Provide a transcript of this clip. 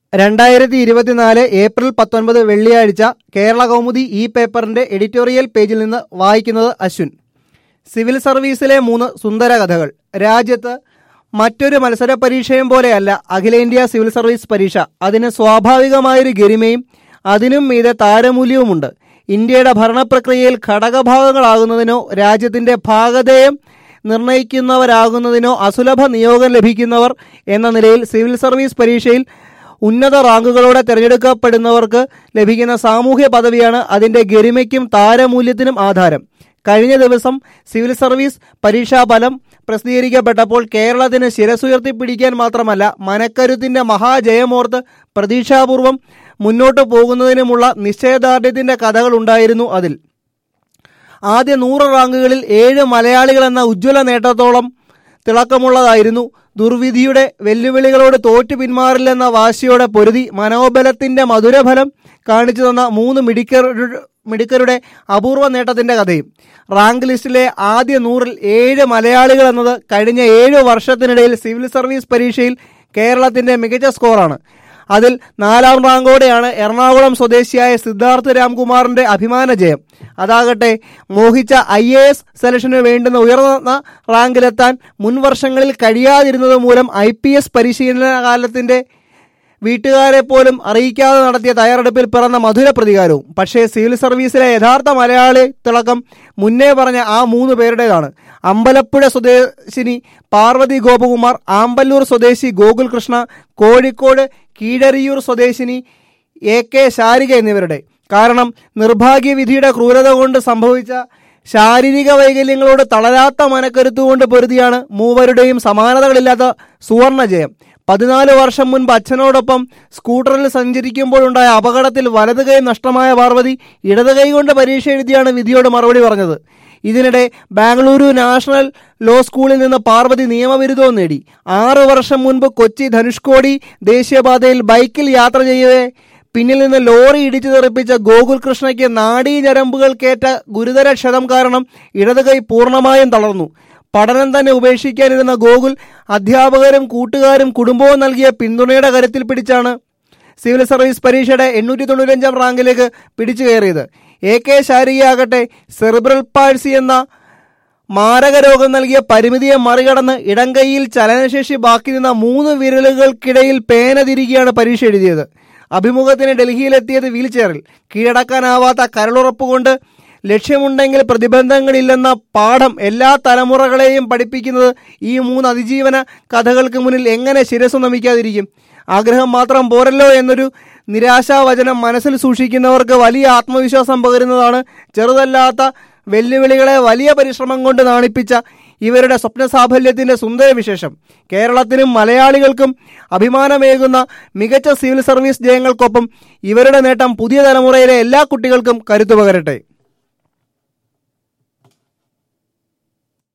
രണ്ടായിരത്തി ഇരുപത്തിനാല് ഏപ്രിൽ പത്തൊൻപത് വെള്ളിയാഴ്ച കേരള കൗമുദി ഈ പേപ്പറിന്റെ എഡിറ്റോറിയൽ പേജിൽ നിന്ന് വായിക്കുന്നത് അശ്വിൻ സിവിൽ സർവീസിലെ മൂന്ന് സുന്ദര കഥകൾ രാജ്യത്ത് മറ്റൊരു മത്സര പരീക്ഷയും പോലെയല്ല അഖിലേന്ത്യാ സിവിൽ സർവീസ് പരീക്ഷ അതിന് സ്വാഭാവികമായൊരു ഗരിമയും അതിനും മീതെ താരമൂല്യവുമുണ്ട് ഇന്ത്യയുടെ ഭരണപ്രക്രിയയിൽ ഘടകഭാഗങ്ങളാകുന്നതിനോ രാജ്യത്തിന്റെ ഭാഗധേയം നിർണയിക്കുന്നവരാകുന്നതിനോ അസുലഭ നിയോഗം ലഭിക്കുന്നവർ എന്ന നിലയിൽ സിവിൽ സർവീസ് പരീക്ഷയിൽ ഉന്നത റാങ്കുകളോടെ തിരഞ്ഞെടുക്കപ്പെടുന്നവർക്ക് ലഭിക്കുന്ന സാമൂഹ്യ പദവിയാണ് അതിന്റെ ഗരിമയ്ക്കും താരമൂല്യത്തിനും ആധാരം കഴിഞ്ഞ ദിവസം സിവിൽ സർവീസ് പരീക്ഷാഫലം പ്രസിദ്ധീകരിക്കപ്പെട്ടപ്പോൾ കേരളത്തിന് ശിരസുയർത്തിപ്പിടിക്കാൻ മാത്രമല്ല മനക്കരുത്തിന്റെ മഹാജയമോർത്ത് പ്രതീക്ഷാപൂർവം മുന്നോട്ടു പോകുന്നതിനുമുള്ള നിശ്ചയദാർഢ്യത്തിന്റെ കഥകളുണ്ടായിരുന്നു അതിൽ ആദ്യ നൂറ് റാങ്കുകളിൽ ഏഴ് മലയാളികൾ എന്ന ഉജ്ജ്വല നേട്ടത്തോളം തിളക്കമുള്ളതായിരുന്നു ദുർവിധിയുടെ വെല്ലുവിളികളോട് തോറ്റു പിന്മാറില്ലെന്ന വാശിയോടെ പൊരുതി മനോബലത്തിന്റെ മധുരഫലം കാണിച്ചു തന്ന മൂന്ന് മിടുക്കരുടെ മിടുക്കരുടെ അപൂർവ നേട്ടത്തിന്റെ കഥയും റാങ്ക് ലിസ്റ്റിലെ ആദ്യ നൂറിൽ ഏഴ് മലയാളികൾ എന്നത് കഴിഞ്ഞ ഏഴ് വർഷത്തിനിടയിൽ സിവിൽ സർവീസ് പരീക്ഷയിൽ കേരളത്തിന്റെ മികച്ച സ്കോറാണ് അതിൽ നാലാം റാങ്കോടെയാണ് എറണാകുളം സ്വദേശിയായ സിദ്ധാർത്ഥ് രാംകുമാറിന്റെ അഭിമാന ജയം അതാകട്ടെ മോഹിച്ച ഐ എ എസ് സെലക്ഷന് വേണ്ടുന്ന ഉയർന്ന റാങ്കിലെത്താൻ മുൻ വർഷങ്ങളിൽ കഴിയാതിരുന്നത് മൂലം ഐ പി എസ് പരിശീലന കാലത്തിന്റെ വീട്ടുകാരെ പോലും അറിയിക്കാതെ നടത്തിയ തയ്യാറെടുപ്പിൽ പിറന്ന മധുര പ്രതികാരവും പക്ഷേ സിവിൽ സർവീസിലെ യഥാർത്ഥ മലയാളി തിളക്കം മുന്നേ പറഞ്ഞ ആ മൂന്ന് പേരുടേതാണ് അമ്പലപ്പുഴ സ്വദേശിനി പാർവതി ഗോപകുമാർ ആമ്പല്ലൂർ സ്വദേശി ഗോകുൽ കൃഷ്ണ കോഴിക്കോട് കീഴരിയൂർ സ്വദേശിനി എ കെ ശാരിക എന്നിവരുടെ കാരണം നിർഭാഗ്യവിധിയുടെ ക്രൂരത കൊണ്ട് സംഭവിച്ച ശാരീരിക വൈകല്യങ്ങളോട് തളരാത്ത മനക്കരുത്തുകൊണ്ട് പൊരുതിയാണ് മൂവരുടെയും സമാനതകളില്ലാത്ത സുവർണ ജയം പതിനാല് വർഷം മുൻപ് അച്ഛനോടൊപ്പം സ്കൂട്ടറിൽ സഞ്ചരിക്കുമ്പോഴുണ്ടായ അപകടത്തിൽ വലത് കൈ നഷ്ടമായ പാർവതി ഇടത് കൈ കൊണ്ട് പരീക്ഷ എഴുതിയാണ് വിധിയോട് മറുപടി പറഞ്ഞത് ഇതിനിടെ ബാംഗ്ലൂരു നാഷണൽ ലോ സ്കൂളിൽ നിന്ന് പാർവതി നിയമബിരുദവും നേടി ആറു വർഷം മുൻപ് കൊച്ചി ധനുഷ്കോടി ദേശീയപാതയിൽ ബൈക്കിൽ യാത്ര ചെയ്യവേ പിന്നിൽ നിന്ന് ലോറി ഇടിച്ചു തെറിപ്പിച്ച ഗോകുൽ കൃഷ്ണയ്ക്ക് നാഡീ ഞരമ്പുകൾക്കേറ്റ ഗുരുതര ക്ഷതം കാരണം ഇടത് കൈ പൂർണ്ണമായും തളർന്നു പഠനം തന്നെ ഉപേക്ഷിക്കാനിരുന്ന ഗോകുൽ അധ്യാപകരും കൂട്ടുകാരും കുടുംബവും നൽകിയ പിന്തുണയുടെ കരുത്തിൽ പിടിച്ചാണ് സിവിൽ സർവീസ് പരീക്ഷയുടെ എണ്ണൂറ്റി തൊണ്ണൂറ്റഞ്ചാം റാങ്കിലേക്ക് പിടിച്ചു കയറിയത് എ കെ ശാരികയാകട്ടെ സെറിബ്രൽ പാഴ്സി എന്ന മാരക രോഗം നൽകിയ പരിമിതിയെ മറികടന്ന് ഇടംകൈയിൽ ചലനശേഷി ബാക്കി നിന്ന മൂന്ന് വിരലുകൾക്കിടയിൽ പേന തിരികെയാണ് പരീക്ഷ എഴുതിയത് അഭിമുഖത്തിന് ഡൽഹിയിലെത്തിയത് വീൽ ചെയറിൽ കീഴടക്കാനാവാത്ത കരളുറപ്പ് കൊണ്ട് ലക്ഷ്യമുണ്ടെങ്കിൽ പ്രതിബന്ധങ്ങളില്ലെന്ന പാഠം എല്ലാ തലമുറകളെയും പഠിപ്പിക്കുന്നത് ഈ മൂന്ന് അതിജീവന കഥകൾക്ക് മുന്നിൽ എങ്ങനെ ശിരസ് നമിക്കാതിരിക്കും ആഗ്രഹം മാത്രം പോരല്ലോ എന്നൊരു നിരാശാവചനം മനസ്സിൽ സൂക്ഷിക്കുന്നവർക്ക് വലിയ ആത്മവിശ്വാസം പകരുന്നതാണ് ചെറുതല്ലാത്ത വെല്ലുവിളികളെ വലിയ പരിശ്രമം കൊണ്ട് നാണിപ്പിച്ച ഇവരുടെ സ്വപ്ന സാഫല്യത്തിന്റെ സുന്ദര വിശേഷം കേരളത്തിനും മലയാളികൾക്കും അഭിമാനമേകുന്ന മികച്ച സിവിൽ സർവീസ് ജയങ്ങൾക്കൊപ്പം ഇവരുടെ നേട്ടം പുതിയ തലമുറയിലെ എല്ലാ കുട്ടികൾക്കും കരുത്തു പകരട്ടെ